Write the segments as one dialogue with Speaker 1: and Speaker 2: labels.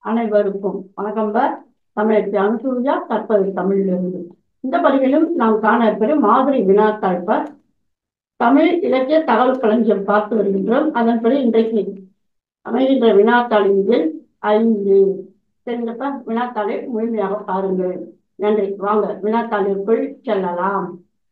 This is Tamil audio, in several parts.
Speaker 1: அனைவருக்கும் வணக்கம் பர் தமிழச்சி அனுசூயா கற்பது தமிழிலிருந்து இந்த பதிவிலும் நாம் காண இருப்பது மாதிரி வினாத்தாள் பர் தமிழ் இலக்கிய தகவல் களஞ்சியம் பார்த்து வருகின்றோம் அதன்படி இன்றைக்கு அமைகின்ற வினாத்தாளின் எண் ஐந்து சரிங்கப்பா வினாத்தாளை முழுமையாக பாருங்கள் நன்றி வாங்க வினாத்தாளிற்குள் செல்லலாம்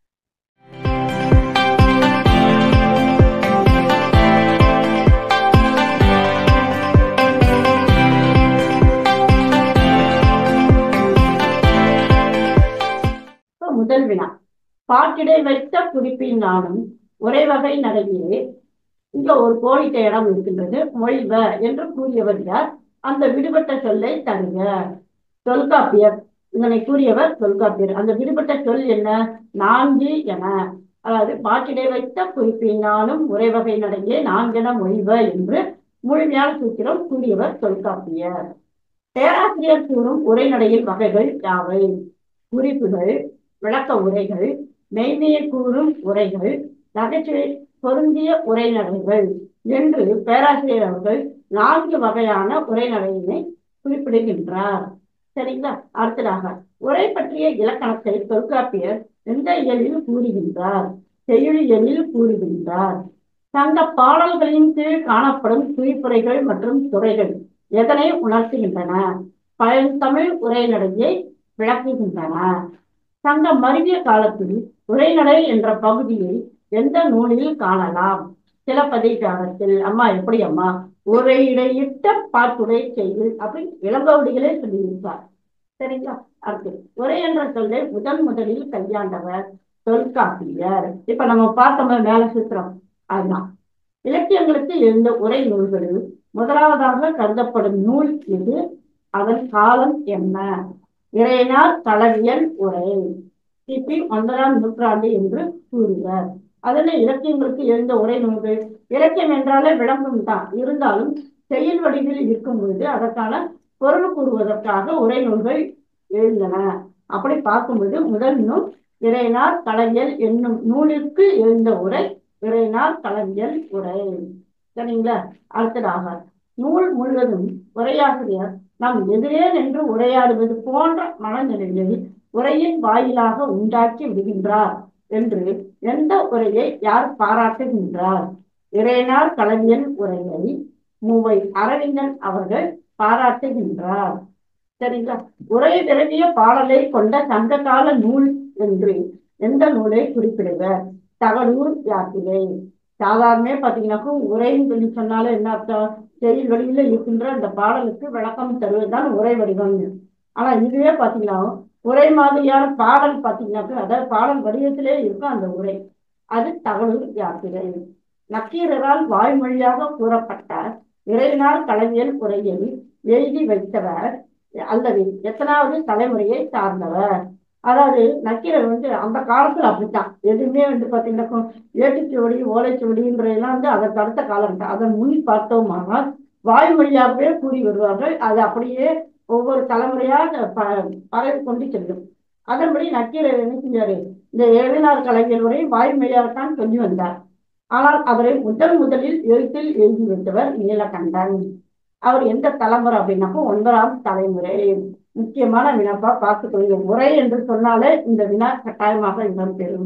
Speaker 1: இப்ப முதல் வினா பாட்டிடை வைத்த குறிப்பின் நானும் ஒரே வகை நடையிலே இங்க ஒரு கோடிட்ட இடம் இருக்கின்றது மொழிவ என்று கூறியவர் யார் அந்த விடுபட்ட சொல்லை தருக தொல்காப்பியர் இதனை கூறியவர் தொல்காப்பியர் அந்த விடுபட்ட சொல் என்ன நான்கு என அதாவது பாட்டிடை வைத்த குறிப்பின் நானும் ஒரே வகை நடையே நான்கென மொழிவ என்று முழுமையான சூத்திரம் கூறியவர் தொல்காப்பியர் பேராசிரியர் கூறும் உரைநடையின் வகைகள் யாவை குறிப்புகள் விளக்க உரைகள் மெய்மையை கூறும் உரைகள் நகைச்சுவை பொருந்திய உரைநடைகள் என்று பேராசிரியர் அவர்கள் நான்கு வகையான உரைநடையினை குறிப்பிடுகின்றார் சரிங்களா அடுத்ததாக உரை பற்றிய இலக்கணத்தை தொல்காப்பியர் எந்த இயலில் கூறுகின்றார் செய்யுள் இயலில் கூறுகின்றார் சங்க பாடல்களின் கீழ் காணப்படும் குறிப்புரைகள் மற்றும் துறைகள் எதனை உணர்த்துகின்றன பழந்தமிழ் உரைநடையை விளக்குகின்றன சங்க மருவிய காலத்தில் உரைநடை என்ற பகுதியை எந்த நூலில் காணலாம் சிலப்பதிகாரத்தில் அம்மா எப்படி அம்மா உரையிடையிட்ட பாட்டுரை செய்யுள் அப்படி இளங்கோடிகளே சொல்லியிருப்பார் சரிங்களா அடுத்து உரை என்ற சொல்லை முதன் முதலில் கையாண்டவர் தொல்காப்பியர் இப்ப நம்ம பார்த்தோம் மேல சித்திரம் அதுதான் இலக்கியங்களுக்கு எழுந்த உரை நூல்களில் முதலாவதாக கருதப்படும் நூல் எது அதன் காலம் என்ன இறையனார் களவியல் உரை கிபி ஒன்பதாம் நூற்றாண்டு என்று கூறுவர் அதனை இலக்கியங்களுக்கு எழுந்த உரை நூல்கள் இலக்கியம் என்றாலே விளம்பரம் தான் இருந்தாலும் செயல் வடிவில் இருக்கும் பொழுது அதற்கான பொருள் கூறுவதற்காக உரை நூல்கள் எழுந்தன அப்படி பார்க்கும்போது முதல் நூல் இறையனார் களவியல் என்னும் நூலிற்கு எழுந்த உரை இறையனார் களவியல் உரை சரிங்களா அடுத்ததாக நூல் முழுவதும் உரையாசிரியர் நம் எதிரே நின்று உரையாடுவது போன்ற மனநிலையை உரையின் வாயிலாக உண்டாக்கி விடுகின்றார் என்று எந்த உரையை யார் பாராட்டுகின்றார் இறையனார் கலைஞன் உரையை மூவை அரவிந்தன் அவர்கள் பாராட்டுகின்றார் சரிங்களா உரை விரவிய பாடலை கொண்ட சங்ககால நூல் என்று எந்த நூலை குறிப்பிடுவர் தகடூர் யாத்திரை சாதாரணமே பாத்தீங்கன்னாக்கும் உரைன்னு சொல்லி சொன்னாலே என்ன அர்த்தம் செயல் வழியில இருக்கின்ற அந்த பாடலுக்கு விளக்கம் தருவதுதான் உரை வடிவம் ஆனா இதுவே பாத்தீங்கன்னா உரை மாதிரியான பாடல் பாத்தீங்கன்னாக்க அதாவது பாடல் வடிவத்திலே இருக்கும் அந்த உரை அது தகவல் யாத்திரை நக்கீரரால் வாய்மொழியாக கூறப்பட்ட இறைநாள் கலைஞர் உரையை எழுதி வைத்தவர் அல்லது எத்தனாவது தலைமுறையை சார்ந்தவர் அதாவது நக்கீரர் வந்து அந்த காலத்துல அப்படித்தான் எதுவுமே வந்து பாத்தீங்கன்னா ஏட்டுச்சுவடி ஓலைச்சுவடின்றதெல்லாம் வந்து அதற்கு அடுத்த காலம் அதன் முன் பார்த்தோமானால் வாய்மொழியாகவே கூறி வருவார்கள் அது அப்படியே ஒவ்வொரு தலைமுறையாக பரவி கொண்டு செல்லும் அதன்படி நக்கீரர் என்ன செஞ்சாரு இந்த எழுநாள் கலைஞர் வரை வாய்மொழியாகத்தான் சொல்லி வந்தார் ஆனால் அவரை முதல் முதலில் எழுத்தில் எழுதி வைத்தவர் நீலகண்டன் அவர் எந்த தலைமுறை அப்படின்னாக்கோ ஒன்பதாம் தலைமுறை முக்கியமான வினாப்பா பார்த்துக்கொள்ளுங்க உரை என்று சொன்னாலே இந்த வினா கட்டாயமாக இடம்பெறும்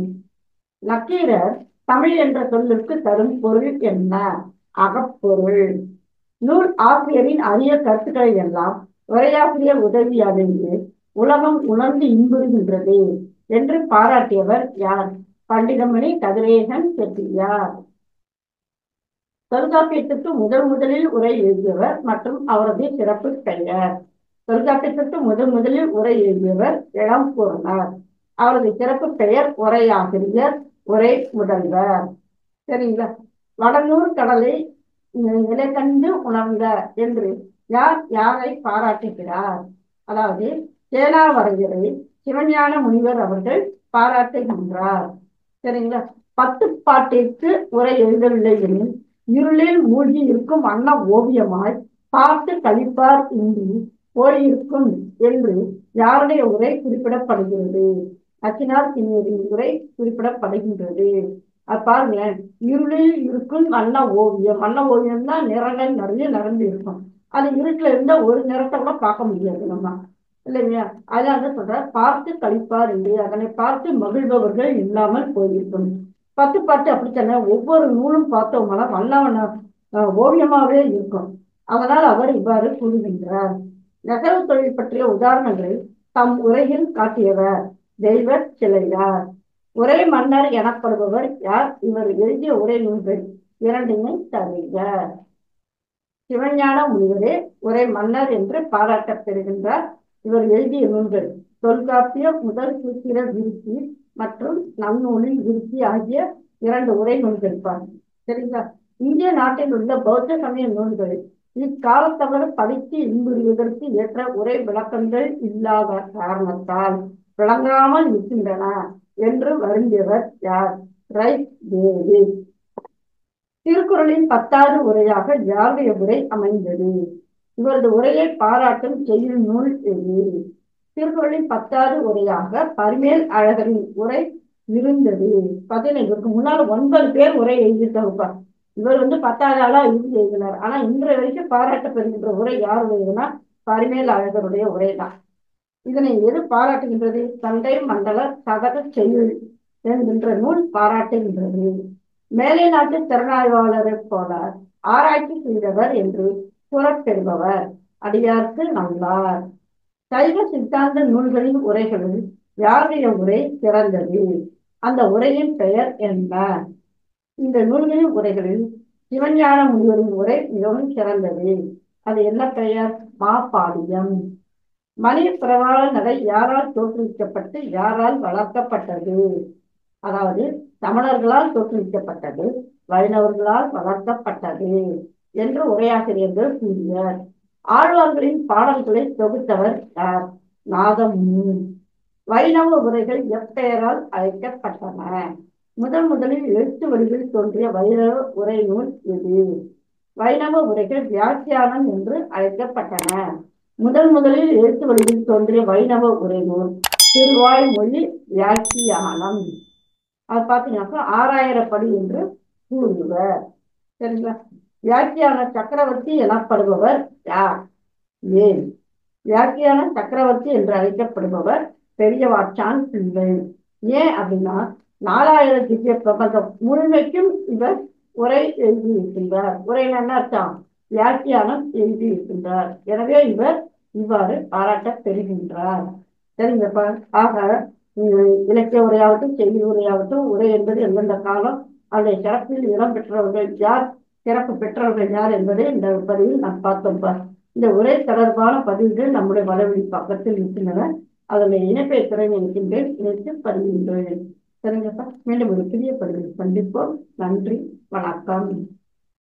Speaker 1: நக்கீரர் தமிழ் என்ற சொல்லுக்கு தரும் பொருள் என்ன அகப்பொருள் நூல் ஆசிரியரின் அரிய கருத்துக்களை எல்லாம் உரையாசிரியர் உதவியாதென்று உலகம் உணர்ந்து இன்புறுகின்றது என்று பாராட்டியவர் யார் பண்டிதமணி கதிரேசன் செட்டியார் தொல்காப்பியத்துக்கு முதல் முதலில் உரை எழுதியவர் மற்றும் அவரது சிறப்பு பெயர் தொல்காப்பியத்துக்கு முதல் முதலில் உரை எழுதியவர் இளம்பூர்ணர் அவரது சிறப்பு பெயர் உரையாசிரியர் உரை முதல்வர் சரிங்களா வடலூர் கடலை நிலை கண்டு உணர்ந்த என்று யார் யாரை பாராட்டுகிறார் அதாவது சேனாவரையரை சிவஞான முனிவர் அவர்கள் பாராட்டுகின்றார் சரிங்களா பத்து பாட்டிற்கு உரை எழுதவில்லை எனில் இருளில் மூழ்கி இருக்கும் வண்ண ஓவியமாய் பார்த்து கழிப்பார் இன்றி போயிருக்கும் என்று யாருடைய உரை குறிப்பிடப்படுகிறது அச்சினார் சின்னரின் உரை குறிப்பிடப்படுகின்றது அது பாருங்களேன் இருளில் இருக்கும் வண்ண ஓவியம் வண்ண ஓவியம் தான் நிறங்கள் நிறைய நடந்து இருக்கும் அது இருட்டுல இருந்தா ஒரு நிறத்தை கூட பார்க்க முடியாது நம்ம இல்லைங்களா அதனால சொல்ற பார்த்து கழிப்பார் என்று அதனை பார்த்து மகிழ்பவர்கள் இல்லாமல் போயிருக்கும் பத்து பாட்டு அப்படித்தானே ஒவ்வொரு நூலும் பார்த்தவங்களா வல்லவன அஹ், ஓவியமாவே இருக்கும் அதனால் அவர் இவ்வாறு கூறுகின்றார் நெசவு தொழில் பற்றிய உதாரணங்களை தம் உரையில் காட்டியவர் தெய்வ சிலையார் உரை மன்னர் எனப்படுபவர் யார் இவர் எழுதிய உரை நூல்கள் இரண்டையுமே தருக சிவஞான முனிவரே உரை மன்னர் என்று பாராட்டப் பெறுகின்றார் இவர் எழுதிய நூல்கள் தொல்காப்பியம் முதல் சூத்திர விருத்தி மற்றும் நன்னூலில் விருத்தி ஆகிய இரண்டு உரை நூல்கள் பாருங்க சரிங்களா இந்திய நாட்டில் உள்ள பௌத்த சமய நூல்கள் இக்காலத்தவர் படித்து இன்புறுவதற்கு ஏற்ற உரை விளக்கங்கள் இல்லாத காரணத்தால் விளங்காமல் இருக்கின்றன என்று வருந்தியவர் யார் ரைட் டேவிட் திருக்குறளின் பத்தாவது உரையாக யாருடைய உரை அமைந்தது இவரது உரையை பாராட்டும் செய்யுள் நூல் எது திருக்குறளின் பத்தாவது உரையாக பரிமேல் அழகரின் உரை இருந்தது பார்த்தீங்கன்னா இவருக்கு முன்னால் ஒன்பது பேர் உரை எழுதியிருக்காங்கப்பா இவர் வந்து பத்தாவது ஆளா எழுதி எழுதினார் ஆனா இன்றைய வரைக்கும் பாராட்டப்படுகின்ற உரை யார் உரைனா பரிமேல் அழகருடைய உரை தான் இதனை எது பாராட்டுகின்றது சண்டை மண்டல சதக செய்யுள் என்கின்ற நூல் பாராட்டுகின்றது மேலை நாட்டு திறனாய்வாளரைப் போல ஆராய்ச்சி செய்தவர் என்று கூறப்பெறுபவர் அடியார்க்கு நல்லார் சைவ சித்தாந்த நூல்களின் உரைகளில் யாருடைய உரை சிறந்தது அந்த உரையின் பெயர் என்ன இந்த நூல்களின் உரைகளில் சிவஞான முனிவரின் உரை மிகவும் சிறந்தது அது என்ன பெயர் மாபாடியம் மணி பிரவாள நடை யாரால் தோற்றுவிக்கப்பட்டு யாரால் வளர்க்கப்பட்டது அதாவது தமிழர்களால் தோற்றுவிக்கப்பட்டது வைணவர்களால் வளர்க்கப்பட்டது என்று உரையாசிரியர்கள் கூறினர் ஆழ்வார்களின் பாடல்களை தொகுத்தவர் யார் நாதமுனி வைணவ உரைகள் எப்பெயரால் அழைக்கப்பட்டன முதன் முதலில் எழுத்து வடிவில் தோன்றிய வைணவ உரை நூல் எது வைணவ உரைகள் வியாக்கியானம் என்று அழைக்கப்பட்டன முதன் முதலில் எழுத்து வடிவில் தோன்றிய வைணவ உரை நூல் திருவாய்மொழி வியாக்கியானம் அது பார்த்தீங்கன்னாக்கா ஆறாயிரப்படி என்று கூறுவர் சரிங்களா வியாக்கியான சக்கரவர்த்தி எனப்படுபவர் யார் ஏன் வியாக்கியான சக்கரவர்த்தி என்று அழைக்கப்படுபவர் பெரியவாச்சான் பிள்ளை ஏன் அப்படின்னா நாலாயிரம் திவ்ய பிரபந்தம் முழுமைக்கும் இவர் உரை எழுதியிருக்கின்றார் உரையில் என்ன அர்த்தம் வியாக்கியானம் எழுதியிருக்கின்றார் எனவே இவர் இவ்வாறு பாராட்டப் பெறுகின்றார் சரிங்கப்பா ஆக உம், இலக்கிய உரையாகட்டும் செய்தி உரையாகட்டும் உரை என்பது எந்தெந்த காலம் அதை சிறப்பில் இடம் பெற்றவர்கள் யார் சிறப்பு பெற்றவர்கள் யார் என்பதை இந்த பதிவில் நாம் பார்த்தோம்ப்பா இந்த உரை தொடர்பான பதிவுகள் நம்முடைய வடவெளி பக்கத்தில் இருக்கின்றன அதனை இணைப்பை திறன் இருக்கின்றேன் இணைத்து பதிவின்றேன் சரிங்கப்பா மீண்டும் ஒரு புதிய பதிவில் சந்திப்போம் நன்றி வணக்கம்